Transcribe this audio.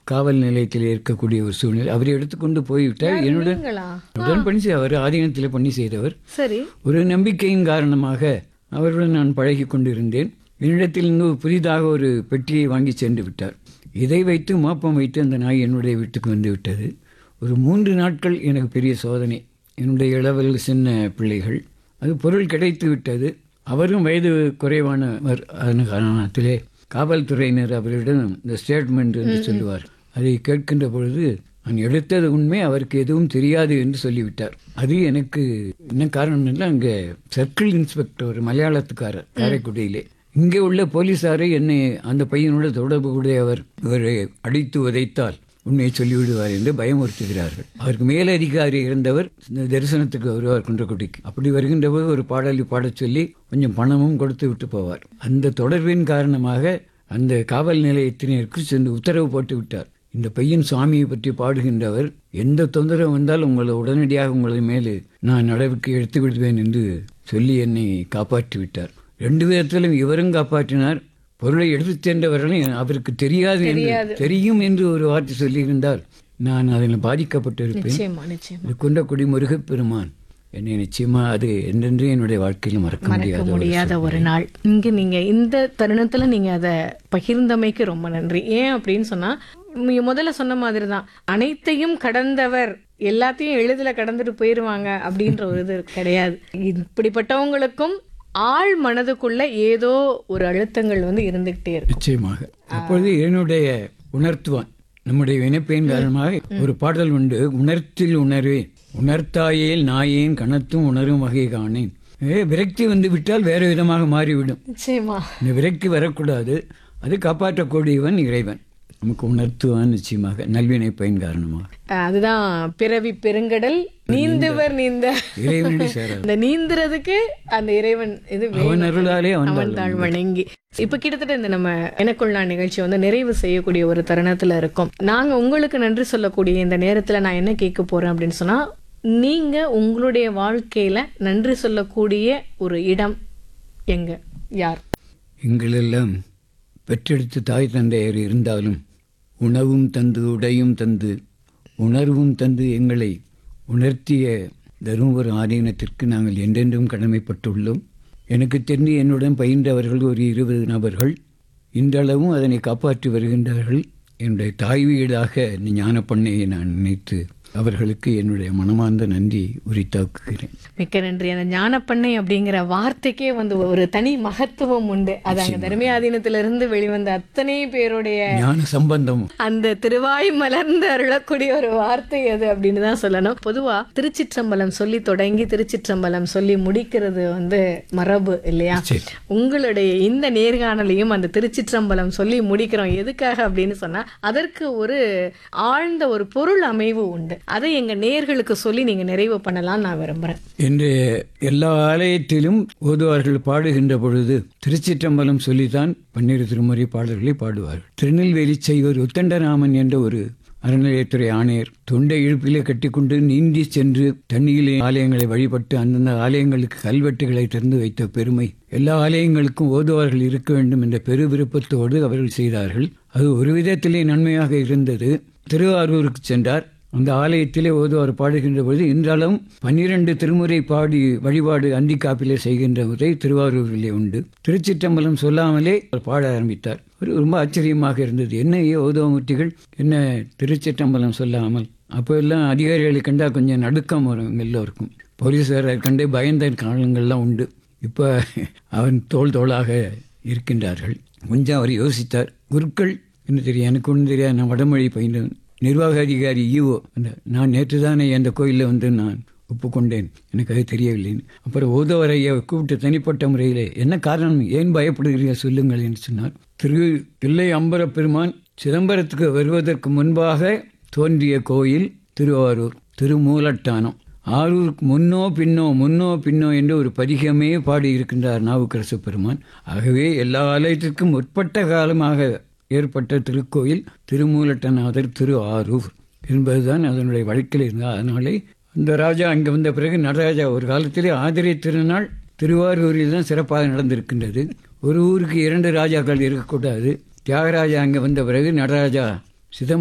காவல் நிலையத்தில் இருக்கக்கூடிய ஒரு சூழ்நிலை அவரை எடுத்துக்கொண்டு போய்விட்டார் என்னுடன் நீங்களா உடன் பணி செய்ய அவர் ஆதீனத்தில் பணி செய்தவர் சரி ஒரு நம்பிக்கையின் காரணமாக அவருடன் நான் பழகி கொண்டிருந்தேன் என்னிடத்தில் இன்னும் புதிதாக ஒரு பெட்டியை வாங்கி சென்று விட்டார் இதை வைத்து மாப்பம் வைத்து அந்த நாய் என்னுடைய வீட்டுக்கு வந்து விட்டது ஒரு மூன்று நாட்கள் எனக்கு பெரிய சோதனை என்னுடைய இளவல் சின்ன பிள்ளைகள் அது பொருள் கிடைத்து விட்டது அவரும் வயது குறைவானவர் அதன் காரணத்திலே காவல்துறையினர் அவரிடம் இந்த ஸ்டேட்மெண்ட் என்று சொல்லுவார் அதை கேட்கின்ற பொழுது நான் எடுத்தது உண்மை அவருக்கு எதுவும் தெரியாது என்று சொல்லிவிட்டார் அது எனக்கு என்ன காரணம் இல்லை அங்கே சர்க்கிள் இன்ஸ்பெக்டர் ஒரு மலையாளத்துக்காரர் காரைக்குடியிலே இங்கே உள்ள போலீசாரை என்னை அந்த பையனோட தொடர்பு உடையவர் இவரை அடித்து உதைத்தால் உண்மையை சொல்லிவிடுவார் என்று பயமுறுத்துகிறார்கள் அவருக்கு மேலதிகாரி இருந்தவர் இந்த தரிசனத்துக்கு வருவார் குன்றக்குடிக்கு அப்படி வருகின்ற போது ஒரு பாடலை பாடச் சொல்லி கொஞ்சம் பணமும் கொடுத்து விட்டு போவார் அந்த தொடர்பின் காரணமாக அந்த காவல் நிலையத்தினருக்கு சென்று உத்தரவு போட்டு விட்டார் இந்த பையன் சுவாமியை பற்றி பாடுகின்றவர் எந்த தொந்தரவு வந்தால் உங்களை உடனடியாக உங்களை மேலே நான் நடவடிக்கை எடுத்து விடுவேன் என்று சொல்லி என்னை காப்பாற்றி விட்டார் ரெண்டு விதத்திலும் இவரும் காப்பாற்றினார் பொருளை எடுத்துச் சென்றவர்களும் அவருக்கு தெரியாது என்று தெரியும் என்று ஒரு வார்த்தை சொல்லியிருந்தால் நான் அதில் பாதிக்கப்பட்டிருப்பேன் நிச்சயமா நிச்சயமா இது குன்றக்குடி முருகப்பெருமான் என்னை நிச்சயமா அது என்றென்று என்னுடைய வாழ்க்கையில் மறக்க மறக்க முடியாத ஒரு முடியாத ஒரு நாள் இங்க நீங்க இந்த தருணத்துல நீங்க அதை பகிர்ந்தமைக்கு ரொம்ப நன்றி ஏன் அப்படின்னு சொன்னா நீங்க முதல்ல சொன்ன மாதிரி தான் அனைத்தையும் கடந்தவர் எல்லாத்தையும் எளிதில கடந்துட்டு போயிருவாங்க அப்படின்ற ஒரு இது கிடையாது இப்படிப்பட்டவங்களுக்கும் ஆள் மனதுக்குள்ள ஏதோ ஒரு அழுத்தங்கள் வந்து இருந்துகிட்டே இருக்கும் நிச்சயமாக அப்பொழுது என்னுடைய உணர்த்துவான் நம்முடைய வினைப்பையின் காரணமாக ஒரு பாடல் உண்டு உணர்த்தில் உணர்வே உணர்த்தாயேல் நாயேன் கணத்தும் உணரும் வகை காணேன் ஏ, விரக்தி வந்து விட்டால் வேறு விதமாக மாறிவிடும் நிச்சயமா இந்த விரக்தி வரக்கூடாது அது காப்பாற்றக்கூடியவன் இறைவன் நமக்கு உணர்த்துவான் நிச்சயமாக நல்வினை பயன் காரணமாக அஹ் அதுதான் பிறவி பெருங்கடல் நீந்துவர் நீந்த இறைவனடி சேராது இந்த நீந்துறதுக்கு அந்த இறைவன் இது வேணும். அவன் அருளாலே அவன் அவன் தாழ் வணங்கி இப்ப கிட்டத்தட்ட இந்த நம்ம எனக்குள் நான் நிகழ்ச்சி வந்து நிறைவு செய்யக்கூடிய ஒரு தருணத்துல இருக்கோம் நாங்க உங்களுக்கு நன்றி சொல்லக்கூடிய இந்த நேரத்துல நான் என்ன கேட்க போறேன் அப்படின்னு சொன்னா நீங்க உங்களுடைய வாழ்க்கையில நன்றி சொல்லக்கூடிய ஒரு இடம் எங்க யார் எங்களெல்லாம் பெற்றெடுத்த தாய் தந்தையர் இருந்தாலும் உணவும் தந்து உடையும் தந்து உணர்வும் தந்து எங்களை உணர்த்திய தருமபுரி ஆதீனத்திற்கு நாங்கள் என்றென்றும் கடமைப்பட்டுள்ளோம் எனக்கு தெரிந்து என்னுடன் பயின்றவர்கள் ஒரு இருபது நபர்கள் இன்றளவும் அதனை காப்பாற்றி வருகின்றார்கள் என்னுடைய தாய் வீடாக இந்த ஞானப்பண்ணையை நான் நினைத்து அவர்களுக்கு என்னுடைய மனமார்ந்த நன்றி உரித்தாக்குகிறேன் மிக்க நன்றி அந்த ஞானப்பண்ணை அப்படிங்கிற வார்த்தைக்கே வந்து ஒரு தனி மகத்துவம் உண்டு அது அங்க தர்மியாதீனத்திலிருந்து வெளிவந்த அத்தனை பேருடைய ஞான சம்பந்தமும் அந்த திருவாய் மலர்ந்து அருளக்கூடிய ஒரு வார்த்தை அது அப்படின்னு தான் சொல்லணும் பொதுவா திருச்சிற்றம்பலம் சொல்லி தொடங்கி திருச்சிற்றம்பலம் சொல்லி முடிக்கிறது வந்து மரபு இல்லையா சரி. உங்களுடைய இந்த நேர்காணலையும் அந்த திருச்சிற்றம்பலம் சொல்லி முடிக்கிறோம் எதுக்காக அப்படின்னு சொன்னா அதற்கு ஒரு ஆழ்ந்த ஒரு பொருள் அமைவு உண்டு அதை எங்க நேர்களுக்கு சொல்லி நீங்க நிறைவு பண்ணலாம் நான் விரும்புறேன் என்று எல்லா ஆலயத்திலும் ஓதுவார்கள் பாடுகின்ற பொழுது திருச்சிற்றம்பலம் சொல்லித்தான் பன்னிரு திருமுறை பாடல்களை பாடுவார்கள் திருநெல்வேலி செய்வர் உத்தண்டராமன் என்ற ஒரு அறநிலையத்துறை ஆணையர் தொண்டை இழுப்பிலே கட்டிக்கொண்டு நீந்தி சென்று தண்ணியிலே ஆலயங்களை வழிபட்டு அந்தந்த ஆலயங்களுக்கு கல்வெட்டுகளை திறந்து வைத்த பெருமை எல்லா ஆலயங்களுக்கும் ஓதுவார்கள் இருக்க வேண்டும் என்ற பெரு விருப்பத்தோடு அவர்கள் செய்தார்கள் அது ஒரு விதத்திலே நன்மையாக இருந்தது திருவாரூருக்கு சென்றார் அந்த ஆலயத்திலே ஓதுவார் பாடுகின்ற பொழுது இன்றாலும் பன்னிரண்டு திருமுறை பாடி வழிபாடு அந்திக்காப்பிலே செய்கின்ற முறை திருவாரூரிலே உண்டு திருச்சிற்றம்பலம் சொல்லாமலே அவர் பாட ஆரம்பித்தார் ஒரு ரொம்ப ஆச்சரியமாக இருந்தது என்ன ஏ ஓதுவமூர்த்திகள் என்ன திருச்சிற்றம்பலம் சொல்லாமல் அப்போ எல்லாம் அதிகாரிகளை கண்டா கொஞ்சம் நடுக்கம் வரும் இங்க எல்லோருக்கும் போலீஸாரை கண்டே பயந்த காலங்கள்லாம் உண்டு இப்போ அவன் தோள் தோளாக இருக்கின்றார்கள் கொஞ்சம் அவர் யோசித்தார் குருக்கள் என்ன தெரியும் எனக்கு ஒன்றும் தெரியாது நான் வடமொழி பயின்றவன் நிர்வாக அதிகாரி ஈவோ அந்த நான் நேற்று தானே அந்த கோயிலில் வந்து நான் ஒப்புக்கொண்டேன் எனக்கு அது தெரியவில்லைன்னு அப்புறம் ஓதவரையை கூப்பிட்டு தனிப்பட்ட முறையிலே என்ன காரணம் ஏன் பயப்படுகிறீர்கள் சொல்லுங்கள் என்று சொன்னார் திரு தில்லை அம்பர பெருமான் சிதம்பரத்துக்கு வருவதற்கு முன்பாக தோன்றிய கோயில் திருவாரூர் திருமூலட்டானம் ஆரூருக்கு முன்னோ பின்னோ முன்னோ பின்னோ என்று ஒரு பதிகமே பாடியிருக்கின்றார் நாவுக்கரசு பெருமான் ஆகவே எல்லா ஆலயத்திற்கும் முற்பட்ட காலமாக ஏற்பட்ட திருக்கோயில் திருமூலட்டநாதர் திரு ஆரூர் என்பதுதான் அதனுடைய வழக்கில் இருந்தால் அதனாலே அந்த ராஜா அங்கே வந்த பிறகு நடராஜா ஒரு காலத்திலே ஆதிரை திருநாள் திருவாரூரில் தான் சிறப்பாக நடந்திருக்கின்றது ஒரு ஊருக்கு இரண்டு ராஜாக்கள் இருக்கக்கூடாது தியாகராஜா அங்கே வந்த பிறகு நடராஜா சிதம்பரம்